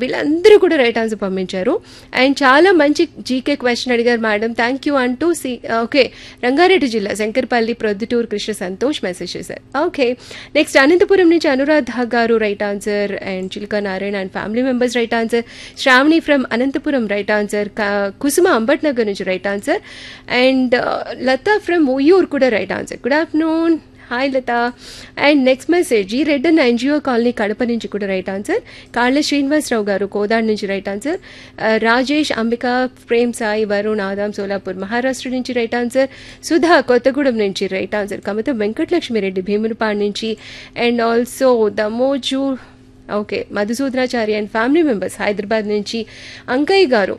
వీళ్ళందరూ కూడా right answer పంపించారు అండ్ చాలా మంచి జీకే క్వశ్చన్ అడిగారు మేడం థ్యాంక్ యూ అంటూ సి ఓకే రంగారెడ్డి జిల్లా శంకర్పల్లి ప్రొద్దుటూరు కృష్ణ సంతోష్ మెసేజ్ చేశారు ఓకే నెక్స్ట్ అనంతపురం నుంచి Anuradha garu right answer and Chilka Narayana and family members right answer Shravani from Anantapur right answer Kusuma అంబట్ నగర్ నుంచి right answer and Latha from Uyyur కూడా right answer good afternoon hi Latha and next message ఈ red and NGO colony Kadapa నుంచి కూడా రైట్ ఆన్సర్ కాళ్ళ శ్రీనివాసరావు గారు కోదాడ్ నుంచి right answer Rajesh Ambika Prem Sai Varun Adam Solapur Maharashtra నుంచి right answer Sudha Kothagudem నుంచి రైట్ ఆన్సర్ కమత వెంకటలక్ష్మిరెడ్డి భీమునిపాడు నుంచి and also Damoju okay Madhusudanachari and family members Hyderabad నుంచి అంకయ్య గారు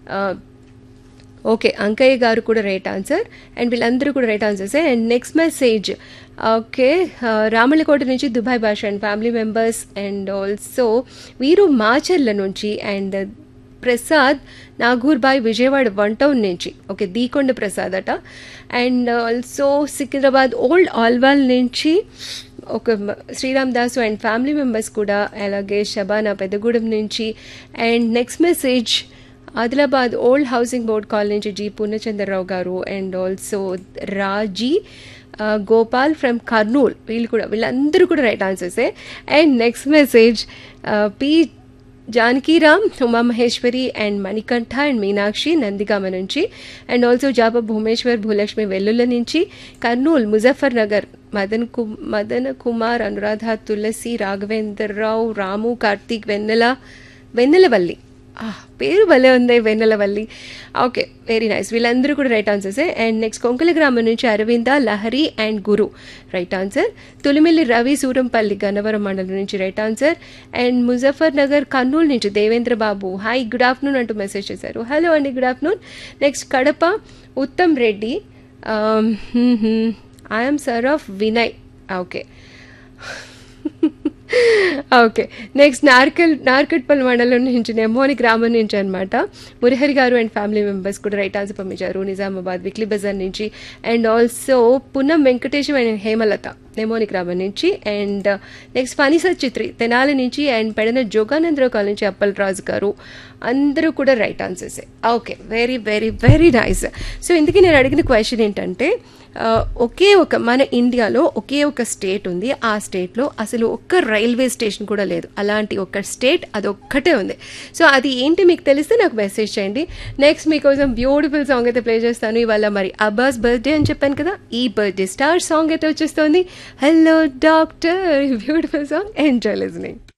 ఓకే అంకయ్య గారు కూడా రైట్ ఆన్సర్ అండ్ వీళ్ళందరూ కూడా right answers and next message okay Ramalakota నుంచి Dubai Basha and family members and also వీరు మాచర్ల నుంచి and Prasad Nagurbai Vijayawada one town నుంచి ఓకే దీకొండ ప్రసాద్ అట and also Secunderabad old Alwal నుంచి ఒక Sriram Dasu and family members కూడా అలాగే షబానా పెద్దగూడెం నుంచి and next message Adilabad old housing board colony నుంచి G Purnachandrarao garu and also Raji Gopal from Kurnool వీళ్ళు కూడా వీళ్ళందరూ కూడా రైట్ ఆన్సర్సే and next message P Janakiram Uma Maheshwari and Manikanta and Meenakshi Nandigama నుంచి అండ్ ఆల్సో జాబ భూమేశ్వర్ భూలక్ష్మి వెల్లుల్ల నుంచి కర్నూల్ ముజఫర్ నగర్ మదన్ కు మదన్ కుమార్ అనురాధ తులసి రాఘవేంద్రరావు రాము కార్తీక్ వెన్నెల వెన్నెలవల్లి పేరు భలే ఉంది వెన్నెలవల్లి ఓకే వెరీ నైస్ వీళ్ళందరూ కూడా రైట్ ఆన్సర్సే అండ్ నెక్స్ట్ కొంకల గ్రామం నుంచి Aravinda Lahari and Guru right answer Tulimilli Ravi Surampalli Gannavaram మండలం నుంచి right answer and Muzaffar Nagar Kurnool నుంచి Devendra Babu hi good afternoon అంటూ మెసేజ్ చేశారు హలో అండి good afternoon next Kadapa Uttam Reddy ఐఎమ్ sir of Vinay okay okay next నార్కల్ నార్కట్పల్లి మండలం నుంచి నెమోని గ్రామం నుంచి అనమాట Murihari garu and family members కూడా రైట్ ఆన్సర్ పంపించారు నిజామాబాద్ విక్లీ బజార్ నుంచి and also Punnam Venkatesham and Hemalatha నెమోని గ్రామం నుంచి అండ్ నెక్స్ట్ ఫనీసర్ చిత్రి తెనాలి నుంచి అండ్ పెడన జోగానందరావు కాల్ నుంచి అప్పల్ రాజు గారు అందరూ కూడా రైట్ ఆన్సర్సే okay very very very nice so ఇందుకే నేను అడిగిన క్వశ్చన్ ఏంటంటే ఒకే ఒక మన ఇండియాలో ఒకే ఒక స్టేట్ ఉంది ఆ స్టేట్లో అసలు ఒక్క రైల్వే స్టేషన్ కూడా లేదు అలాంటి ఒక స్టేట్ అది ఒక్కటే ఉంది సో అది ఏంటి మీకు తెలిస్తే నాకు మెసేజ్ చేయండి నెక్స్ట్ మీకోసం బ్యూటిఫుల్ సాంగ్ అయితే ప్లే చేస్తాను ఇవాళ మరి అబ్బాస్ బర్త్డే అని చెప్పాను కదా ఈ బర్త్డే స్టార్ సాంగ్ అయితే వచ్చేస్తుంది hello doctor beautiful song enjoy listening